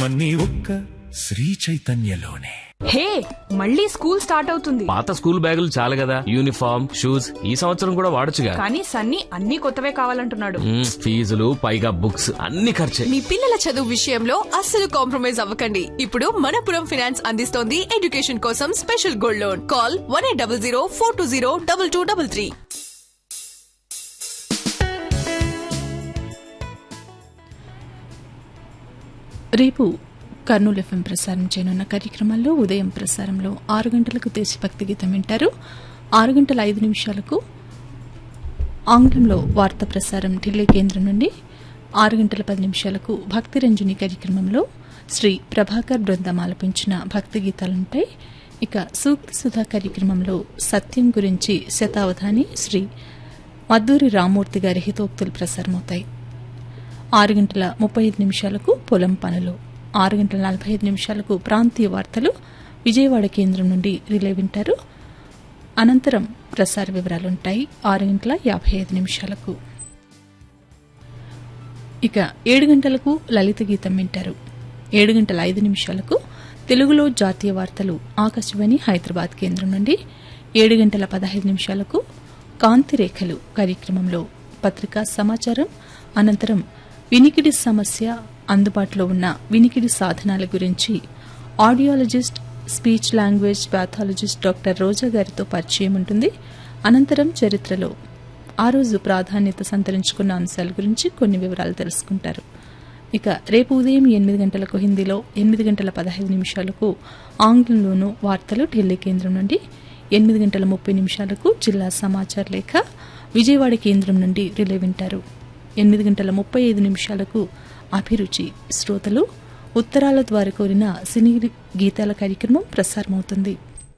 ఆనందమన్నీ ఒక్క శ్రీ చైతన్యలోనే హే మళ్ళీ school start అవుతుంది పాత స్కూల్ బ్యాగులు చాలు కదా యూనిఫామ్ షూస్ ఈ సంవత్సరం కూడా వాడొచ్చుగా కానీ సన్నీ అన్ని కొత్తవే కావాలంటున్నాడు మ్మ్, ఫీజులు పైగా బుక్స్ అన్ని ఖర్చే మీ పిల్లల చదువు విషయంలో అస్సలు కాంప్రమైజ్ అవ్వకండి ఇప్పుడు మనపురం ఫినాన్స్ అందిస్తోంది ఎడ్యుకేషన్ కోసం special gold loan call one eight double zero four two zero double two double three రేపు కర్నూలు ఎఫ్ఎం ప్రసారం చేయనున్న కార్యక్రమాల్లో ఉదయం ప్రసారంలో ఆరు గంటలకు దేశభక్తి గీతం వింటారు ఆరు గంటల ఐదు నిమిషాలకు ఆంగ్లంలో వార్తా ప్రసారం ఢిల్లీ కేంద్రం నుండి ఆరు గంటల పది నిమిషాలకు భక్తి రంజని కార్యక్రమంలో శ్రీ ప్రభాకర్ బృందం ఆలపించిన భక్తి గీతాలుంటాయి ఇక సూక్తి సుధా కార్యక్రమంలో సత్యం గురించి శతావధాని శ్రీ మద్దూరి రామూర్తి గారి హితోక్తులు ప్రసారమవుతాయి ఆరు గంటల ముప్పై ఐదు నిమిషాలకు పొలం పనులు ఆరు గంటల నలభై ఐదు నిమిషాలకు ప్రాంతీయ వార్తలు విజయవాడ కేంద్రం నుండి రిలే వింటారు అనంతరం ప్రసార వివరాలుంటాయి ఆరు గంటల యాభై ఐదు నిమిషాలకు ఇక ఏడు గంటలకు లలిత గీతం వింటారు ఏడు గంటల ఐదు నిమిషాలకు తెలుగులో జాతీయ వార్తలు ఆకాశవాణి హైదరాబాద్ కేంద్రం నుండి ఏడు గంటల పదహైదు నిమిషాలకు కాంతి రేఖలు కార్యక్రమంలో పత్రికా సమాచారం అనంతరం వినికిడి సమస్య అందుబాటులో ఉన్న వినికిడి సాధనాల గురించి audiologist speech language pathologist doctor Roja గారితో పరిచయం ఉంటుంది అనంతరం చరిత్రలో ఆ రోజు ప్రాధాన్యత సంతరించుకున్న అంశాల గురించి కొన్ని వివరాలు తెలుసుకుంటారు ఇక రేపు ఉదయం ఎనిమిది గంటలకు హిందీలో ఎనిమిది గంటల పదహైదు నిమిషాలకు ఆంగ్లంలోనూ వార్తలు ఢిల్లీ కేంద్రం నుండి ఎనిమిది గంటల ముప్పై నిమిషాలకు జిల్లా సమాచార లేఖ విజయవాడ కేంద్రం నుండి రిలే వింటారు ఎనిమిది గంటల ముప్పై ఐదు నిమిషాలకు అభిరుచి శ్రోతలు ఉత్తరాల ద్వారా కోరిన సినీ గీతాల కార్యక్రమం ప్రసారమవుతుంది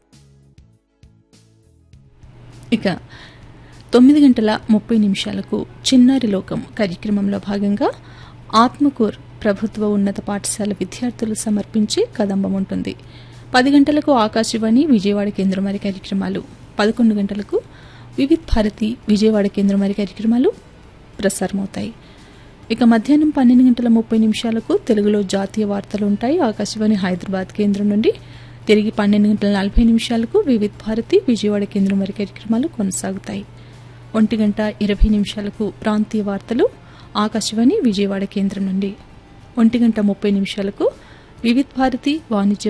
ఇక తొమ్మిది గంటల ముప్పై నిమిషాలకు చిన్నారి లోకం కార్యక్రమంలో భాగంగా ఆత్మకూర్ ప్రభుత్వ ఉన్నత పాఠశాల విద్యార్థులు సమర్పించి కదంబం ఉంటుంది పది గంటలకు ఆకాశవాణి విజయవాడ కేంద్రం వారి కార్యక్రమాలు పదకొండు గంటలకు వివిధ్ భారతి విజయవాడ కేంద్రం వారి కార్యక్రమాలు ప్రసారమవుతాయి ఇక మధ్యాహ్నం పన్నెండు గంటల ముప్పై నిమిషాలకు తెలుగులో జాతీయ వార్తలు ఉంటాయి ఆకాశవాణి హైదరాబాద్ కేంద్రం నుండి తిరిగి పన్నెండు గంటల నలభై నిమిషాలకు వివిధ్ భారతి విజయవాడ కేంద్రం వారి కార్యక్రమాలు కొనసాగుతాయి ఒంటి గంట ఇరవై నిమిషాలకు ప్రాంతీయ వార్తలు ఆకాశవాణి విజయవాడ కేంద్రం నుండి ఒంటి గంట ముప్పై నిమిషాలకు వివిధ్ భారతి వాణిజ్య